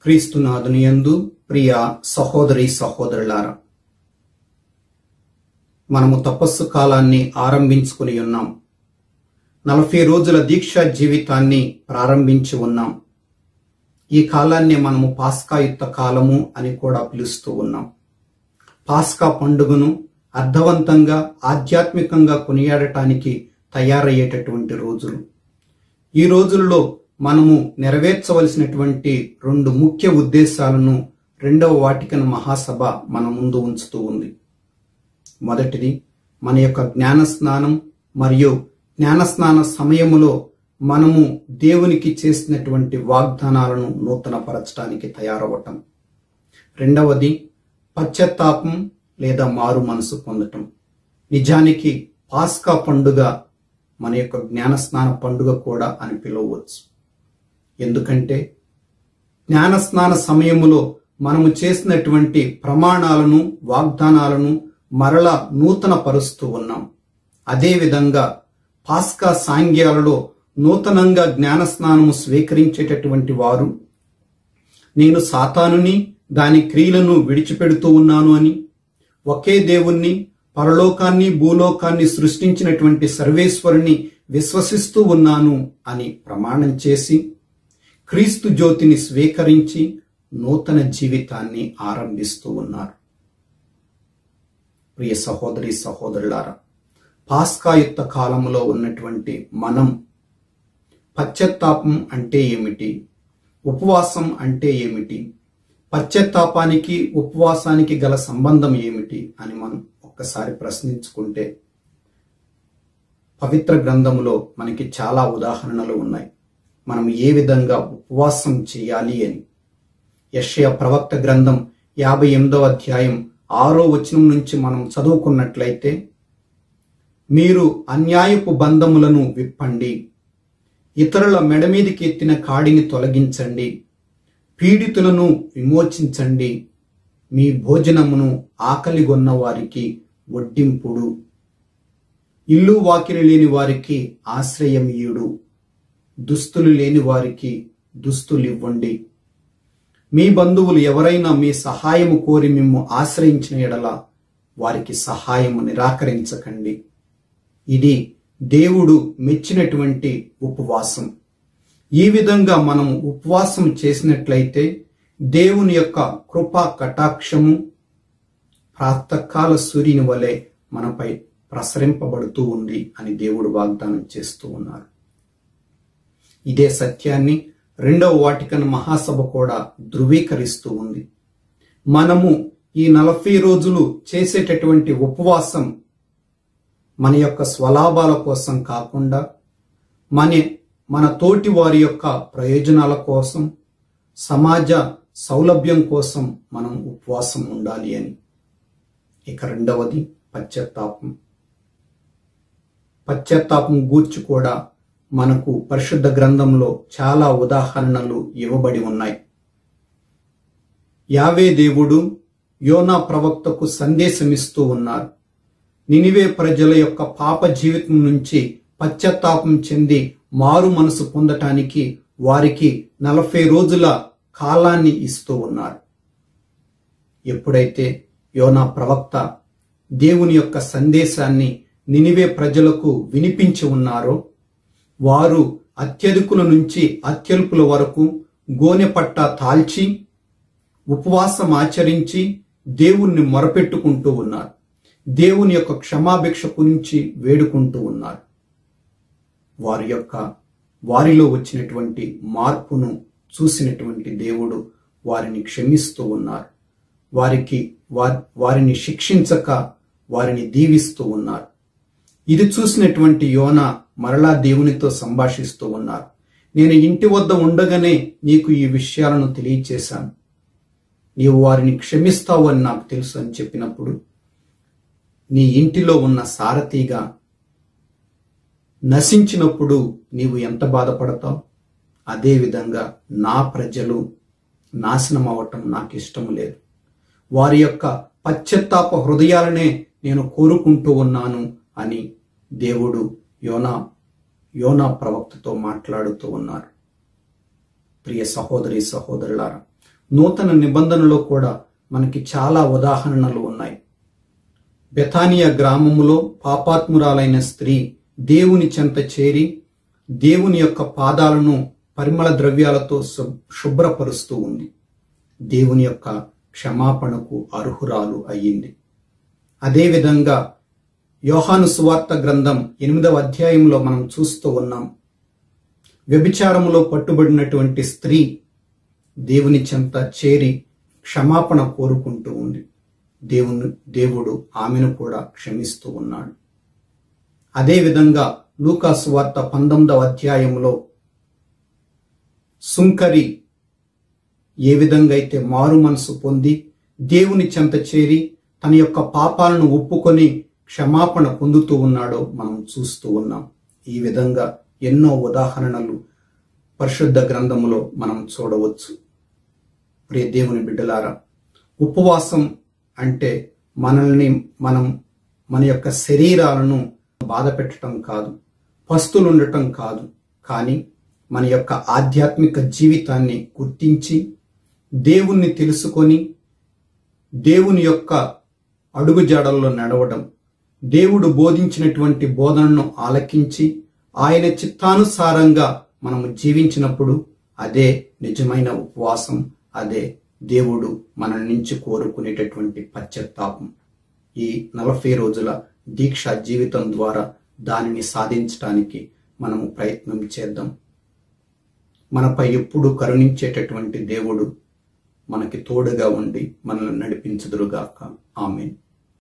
క్రీస్తునాథుని యందు ప్రియ సహోదరి సహోదరులారా మనము తపస్సు కాలాన్ని ఆరంభించుకుని ఉన్నాం నలభై రోజుల దీక్షా జీవితాన్ని ప్రారంభించి ఉన్నాం ఈ కాలాన్ని మనము పాస్కాయుక్త కాలము అని కూడా పిలుస్తూ ఉన్నాం పాస్కా పండుగను అర్థవంతంగా ఆధ్యాత్మికంగా కొనియాడటానికి తయారయ్యేటటువంటి రోజులు ఈ రోజుల్లో మనము నెరవేర్చవలసినటువంటి రెండు ముఖ్య ఉద్దేశాలను రెండవ వాటికన్ మహాసభ మన ముందు ఉంచుతూ ఉంది మొదటిది మన యొక్క జ్ఞాన స్నానం మరియు జ్ఞానస్నాన సమయములో మనము దేవునికి చేసినటువంటి వాగ్దానాలను నూతనపరచడానికి తయారవటం రెండవది పశ్చాత్తాపం లేదా మారు మనసు పొందటం నిజానికి పాస్కా పండుగ మన యొక్క జ్ఞానస్నాన పండుగ కూడా అని పిలవవచ్చు ఎందుకంటే జ్ఞానస్నాన సమయములో మనము చేసినటువంటి ప్రమాణాలను వాగ్దానాలను మరల నూతన పరుస్తూ ఉన్నాం అదేవిధంగా పాస్కా సాంగ్యాలలో నూతనంగా జ్ఞానస్నానము స్వీకరించేటటువంటి వారు నేను సాతానుని దాని క్రియలను విడిచిపెడుతూ ఉన్నాను అని ఒకే దేవుణ్ణి పరలోకాన్ని భూలోకాన్ని సృష్టించినటువంటి సర్వేశ్వరుని విశ్వసిస్తూ ఉన్నాను అని ప్రమాణం చేసి క్రీస్తు జ్యోతిని స్వీకరించి నూతన జీవితాన్ని ఆరంభిస్తూ ఉన్నారు ప్రియ సహోదరి సహోదరులారా పాస్కాయుక్త కాలంలో ఉన్నటువంటి మనం పశ్చాత్తాపం అంటే ఏమిటి ఉపవాసం అంటే ఏమిటి పశ్చాత్తాపానికి ఉపవాసానికి గల సంబంధం ఏమిటి అని మనం ఒక్కసారి ప్రశ్నించుకుంటే పవిత్ర గ్రంథములో మనకి చాలా ఉదాహరణలు ఉన్నాయి మనం ఏ విధంగా ఉపవాసం చేయాలి అని యషయ ప్రవక్త గ్రంథం యాభై ఎనిమిదవ అధ్యాయం ఆరో వచనం నుంచి మనం చదువుకున్నట్లయితే మీరు అన్యాయపు బంధములను విప్పండి ఇతరుల మెడ మీదకి ఎత్తిన కాడిని తొలగించండి పీడితులను విమోచించండి మీ భోజనమును ఆకలిగొన్న వారికి వడ్డింపుడు ఇల్లు వాకిలి లేని వారికి ఆశ్రయమీయుడు దుస్తులు లేని వారికి దుస్తులివ్వండి మీ బంధువులు ఎవరైనా మీ సహాయము కోరి మిమ్ము ఆశ్రయించిన ఎడల వారికి సహాయము నిరాకరించకండి ఇది దేవుడు మెచ్చినటువంటి ఉపవాసం ఈ విధంగా మనం ఉపవాసం చేసినట్లయితే దేవుని యొక్క కృపా కటాక్షము ప్రాతకాల సూర్యుని వలె మనపై ప్రసరింపబడుతూ ఉంది అని దేవుడు వాగ్దానం చేస్తూ ఉన్నారు ఇదే సత్యాన్ని రెండవ వాటికన్ మహాసభ కూడా ధృవీకరిస్తూ ఉంది మనము ఈ నలభై రోజులు చేసేటటువంటి ఉపవాసం మన యొక్క స్వలాభాల కోసం కాకుండా మన మన తోటి వారి యొక్క ప్రయోజనాల కోసం సమాజ సౌలభ్యం కోసం మనం ఉపవాసం ఉండాలి అని ఇక రెండవది పశ్చాత్తాపం పశ్చాత్తాపం గూర్చి కూడా మనకు పరిశుద్ధ గ్రంథంలో చాలా ఉదాహరణలు ఇవ్వబడి ఉన్నాయి యావే దేవుడు యోనా ప్రవక్తకు సందేశమిస్తూ ఉన్నారు నినివే ప్రజల యొక్క పాప జీవితం నుంచి పశ్చాత్తాపం చెంది మారు మనసు పొందటానికి వారికి నలభై రోజుల కాలాన్ని ఇస్తూ ఉన్నారు ఎప్పుడైతే యోనా ప్రవక్త దేవుని యొక్క సందేశాన్ని నినివే ప్రజలకు వినిపించి ఉన్నారో వారు అత్యధికుల నుంచి అత్యల్పుల వరకు గోనె పట్ట తాల్చి ఉపవాసం ఆచరించి దేవుణ్ణి మొరపెట్టుకుంటూ ఉన్నారు దేవుని యొక్క క్షమాభిక్ష గురించి వేడుకుంటూ ఉన్నారు వారి యొక్క వారిలో వచ్చినటువంటి మార్పును చూసినటువంటి దేవుడు వారిని క్షమిస్తూ ఉన్నారు వారికి వారిని శిక్షించక వారిని దీవిస్తూ ఉన్నారు ఇది చూసినటువంటి యోన మరలా దేవునితో సంభాషిస్తూ ఉన్నారు నేను ఇంటి వద్ద ఉండగానే నీకు ఈ విషయాలను తెలియచేశాను నీవు వారిని క్షమిస్తావు అని నాకు తెలుసు అని చెప్పినప్పుడు నీ ఇంటిలో ఉన్న సారథిగా నశించినప్పుడు నీవు ఎంత బాధపడతావు అదేవిధంగా నా ప్రజలు నాశనం అవ్వటం నాకు ఇష్టం లేదు వారి యొక్క పశ్చాత్తాప హృదయాలనే నేను కోరుకుంటూ ఉన్నాను అని దేవుడు యోనా యోనా ప్రవక్తతో మాట్లాడుతూ ఉన్నారు ప్రియ సహోదరి సహోదరులారా నూతన నిబంధనలో కూడా మనకి చాలా ఉదాహరణలు ఉన్నాయి బెథానియా గ్రామములో పాపాత్మురాలైన స్త్రీ దేవుని చెంత చేరి దేవుని యొక్క పాదాలను పరిమళ ద్రవ్యాలతో శు- శుభ్రపరుస్తూ ఉంది దేవుని యొక్క క్షమాపణకు అర్హురాలు అయ్యింది అదేవిధంగా యోహాను సువార్త గ్రంథం ఎనిమిదవ అధ్యాయంలో మనం చూస్తూ ఉన్నాం వ్యభిచారములో పట్టుబడినటువంటి స్త్రీ దేవుని చెంత చేరి క్షమాపణ కోరుకుంటూ ఉంది దేవుని దేవుడు ఆమెను కూడా క్షమిస్తూ ఉన్నాడు అదేవిధంగా లూకాసు వార్త పంతొమ్మిదవ అధ్యాయంలో సుంకరి ఏ విధంగా అయితే మారు మనసు పొంది దేవుని చెంత చేరి తన యొక్క పాపాలను ఒప్పుకొని క్షమాపణ పొందుతూ ఉన్నాడో మనం చూస్తూ ఉన్నాం ఈ విధంగా ఎన్నో ఉదాహరణలు పరిశుద్ధ గ్రంథములో మనం చూడవచ్చు ప్రియ దేవుని బిడ్డలారా ఉపవాసం అంటే మనల్ని మనం మన యొక్క శరీరాలను బాధ పెట్టడం కాదు పస్తులు ఉండటం కాదు కానీ మన యొక్క ఆధ్యాత్మిక జీవితాన్ని గుర్తించి దేవుణ్ణి తెలుసుకొని దేవుని యొక్క అడుగుజాడల్లో నడవడం దేవుడు బోధించినటువంటి బోధనను ఆలకించి ఆయన చిత్తానుసారంగా మనము జీవించినప్పుడు అదే నిజమైన ఉపవాసం అదే దేవుడు మన నుంచి కోరుకునేటటువంటి పశ్చాత్తాపం ఈ నలభై రోజుల దీక్ష జీవితం ద్వారా దానిని సాధించడానికి మనము ప్రయత్నం చేద్దాం మనపై ఎప్పుడు కరుణించేటటువంటి దేవుడు మనకి తోడుగా ఉండి మనల్ని నడిపించుదురుగాక ఆమెన్